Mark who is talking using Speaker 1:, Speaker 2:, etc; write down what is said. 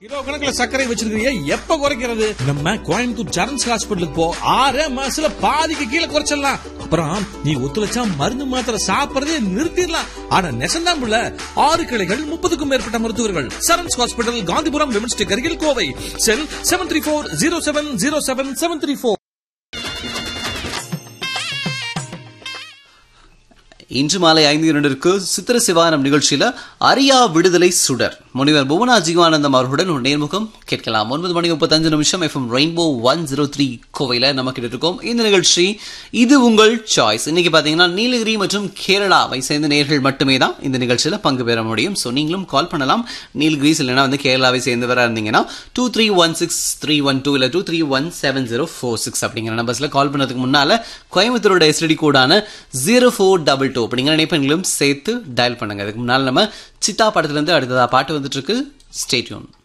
Speaker 1: kilo கணக்குல சர்க்கரை வச்சிருக்கீங்க எப்ப குறைக்கிறது நம்ம கோயம்புத்தூர் சரண்ஸ் ஹாஸ்பிட்டலுக்கு போ ஆறே மாசத்துல பாதிக்கு கீழே குறைச்சிடலாம் அப்புறம் நீ ஒத்துழைச்சா மருந்து மாத்திரை சாப்பிடறதே நிறுத்திடலாம் ஆனா நெசந்தான் புள்ள ஆறு கிளைகள் முப்பதுக்கும் மேற்பட்ட மருத்துவர்கள் சரண்ஸ் ஹாஸ்பிட்டல் காந்திபுரம் விமன்ஸ்டிக் அருகில் Kovai cell seven three four zero seven zero seven seven three four
Speaker 2: இன்று மாலை ஐந்து இரண்டிற்கு சித்திர சிவானம் நிகழ்ச்சியில அரியா விடுதலை சுடர் முனிவர் புவனா ஜீவானந்தம் அவர்களுடன் ஒரு நேர்முகம் கேட்கலாம் ஒன்பது மணி முப்பத்தஞ்சு நிமிஷம் FM Rainbow one zero three கோவையில நம்ம கிட்ட இருக்கோம் இந்த நிகழ்ச்சி இது உங்கள் சாய்ஸ் இன்னைக்கு பாத்தீங்கன்னா நீலகிரி மற்றும் கேரளாவை சேர்ந்த நேர்கள் மட்டுமே தான் இந்த நிகழ்ச்சியில பங்கு பெற முடியும் ஸோ நீங்களும் கால் பண்ணலாம் நீலகிரிஸ் இல்லைன்னா வந்து கேரளாவை சேர்ந்தவராக இருந்தீங்கன்னா two three one six three one two இல்லை two three one seven zero four six அப்படிங்கிற நம்பர்ஸ்ல கால் பண்ணதுக்கு முன்னால கோயம்புத்தூரோட எஸ்டி கோடான ஜீரோ ஃபோர் டபுள் டூ அப்படிங்கிற நினைப்பெண்களும் சேர்த்து டயல் பண்ணுங்க அதுக்கு முன்னால் நம்ம சித்தா படத்துல இருந்து அடுத்ததா பாட்டு வந்துட்டு இருக்கு ஸ்டேட்யூன்